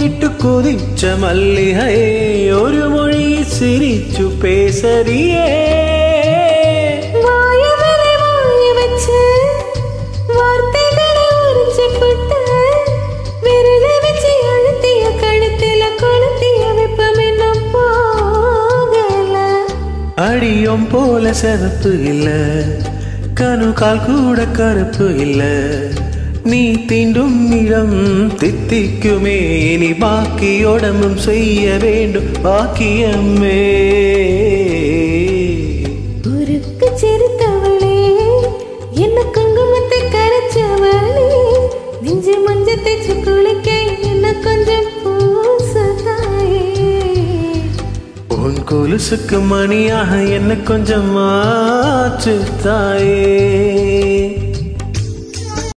വിട്ടു കൊതിച്ച മല്ലികയെ ഒരു മൊഴി സിരിച്ചു പേസരിയേ வாய மேல வாய வச்சு வார்த்தைகளை உரிச்சு போட்டு விரல வச்சு அழுத்திய கழுத்தில கொளுத்திய வெப்பம் இன்னும் போகல அடியும் போல செவப்பு இல்ல கணுகால் கூட கருப்பு இல்ல நீ தீண்டும் இடம் தித்திக்குமே இனி பாக்கி உடம்பும் செய்ய வேண்டும் பாக்கியமே உருக்கு சிரித்தவளே என்ன குங்குமத்தை கரைச்சவளே நெஞ்சு மஞ்சள் தேய்ச்சு குளிக்க என்ன கொஞ்சம் பூசதாயே உன் கொலுசுக்கு மணியாக என்ன கொஞ்சம் மாற்று தாயே